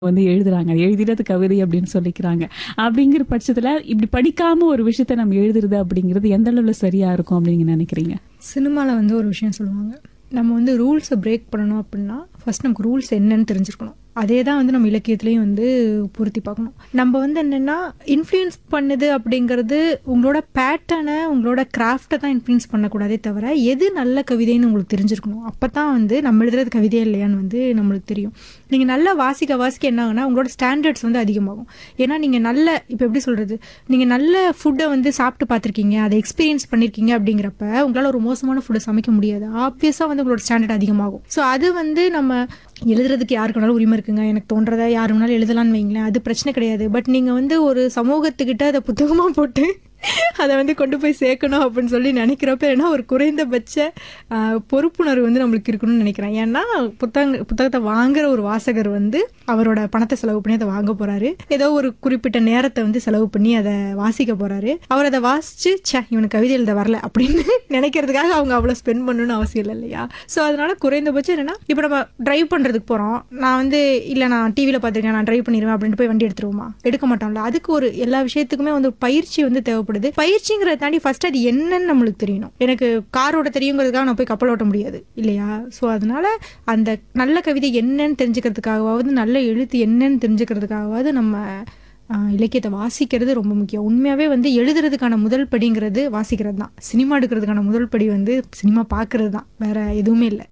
வந்து எழுதுறாங்க எழுதினது கவிதை அப்படின்னு சொல்லிக்கிறாங்க அப்படிங்கிற பட்சத்துல இப்படி படிக்காம ஒரு விஷயத்த நம்ம எழுதுறது அப்படிங்கிறது எந்த அளவுல சரியா இருக்கும் அப்படின்னு நீங்க நினைக்கிறீங்க சினிமாவில் வந்து ஒரு விஷயம் சொல்லுவாங்க நம்ம வந்து ரூல்ஸை பிரேக் பண்ணணும் அப்படின்னா ஃபர்ஸ்ட் நமக்கு ரூல்ஸ் என்னன்னு தெரிஞ்சிருக்கணும் அதே தான் வந்து நம்ம இலக்கியத்துலேயும் வந்து பொருத்தி பார்க்கணும் நம்ம வந்து என்னென்னா இன்ஃப்ளூயன்ஸ் பண்ணுது அப்படிங்கிறது உங்களோட பேட்டர்னை உங்களோட கிராஃப்டை தான் இன்ஃப்ளூயன்ஸ் பண்ணக்கூடாதே தவிர எது நல்ல கவிதைன்னு உங்களுக்கு தெரிஞ்சிருக்கணும் அப்போ தான் வந்து நம்ம எழுதுறது கவிதையா இல்லையான்னு வந்து நம்மளுக்கு தெரியும் நீங்கள் நல்லா வாசிக்க வாசிக்க என்ன ஆகுனா உங்களோட ஸ்டாண்டர்ட்ஸ் வந்து அதிகமாகும் ஏன்னா நீங்கள் நல்ல இப்போ எப்படி சொல்கிறது நீங்கள் நல்ல ஃபுட்டை வந்து சாப்பிட்டு பார்த்துருக்கீங்க அதை எக்ஸ்பீரியன்ஸ் பண்ணியிருக்கீங்க அப்படிங்கிறப்ப உங்களால் ஒரு மோசமான ஃபுட்டை சமைக்க முடியாது ஆப்வியஸாக வந்து உங்களோட ஸ்டாண்டர்ட் அதிகமாகும் ஸோ அது வந்து நம்ம எழுதுறதுக்கு யாருக்கு வேணாலும் உரிமை இருக்குங்க எனக்கு தோன்றதை யாரு வேணாலும் எழுதலாம்னு வைங்களேன் அது பிரச்சனை கிடையாது பட் நீங்கள் வந்து ஒரு சமூகத்துக்கிட்ட அதை புத்தகமாக போட்டு அதை வந்து கொண்டு போய் சேர்க்கணும் அப்படின்னு சொல்லி நினைக்கிறப்ப ஏன்னா ஒரு குறைந்தபட்ச ஆஹ், பொறுப்புணர்வு வந்து நம்மளுக்கு இருக்கணும்னு நினைக்கிறேன் ஏன்னா புத்தக புத்தகத்தை வாங்குற ஒரு வாசகர் வந்து அவரோட பணத்தை செலவு பண்ணி அதை வாங்க போறாரு ஏதோ ஒரு குறிப்பிட்ட நேரத்தை வந்து செலவு பண்ணி அதை வாசிக்க போறாரு அவர் அதை வாசிச்சு ச்சே இவனுக்கு கவிதை எழுத வரல அப்படின்னு நினைக்கிறதுக்காக அவங்க அவ்வளோ ஸ்பெண்ட் பண்ணணும்னு அவசியம் இல்லை இல்லையா ஸோ அதனால குறைந்தபட்சம் என்னன்னா இப்போ நம்ம டிரைவ் பண்றதுக்கு போறோம் நான் வந்து இல்லை நான் டிவியில் பார்த்துருக்கேன் நான் டிரைவ் பண்ணிடுவேன் அப்படின்ட்டு போய் வண்டி எடுத்துருவோமா எடுக்க மாட்டோம்ல அதுக்கு ஒரு எல்லா விஷயத்துக்குமே வந்து ஒரு பயிற்சி வந்து தேவைப்படுது பயிற்சிங்கிறத தாண்டி ஃபர்ஸ்ட் அது என்னன்னு நம்மளுக்கு தெரியணும் எனக்கு கார் ஓட்ட தெரியுங்கிறதுக்காக நான் போய் கப்பல் ஓட்ட முடியாது இல்லையா ஸோ அதனால அந்த நல்ல கவிதை என்னன்னு தெரிஞ்சுக்கிறதுக்காகவாவது நல்ல எழுத்து என்னன்னு தெரிஞ்சுக்கிறதுக்காகவாவது நம்ம ஆஹ், இலக்கியத்தை வாசிக்கிறது ரொம்ப முக்கியம் உண்மையாகவே வந்து எழுதுறதுக்கான முதல் படிங்கிறது வாசிக்கிறது தான் சினிமா எடுக்கிறதுக்கான முதல் படி வந்து சினிமா பார்க்கறது தான் வேற எதுவுமே இல்லை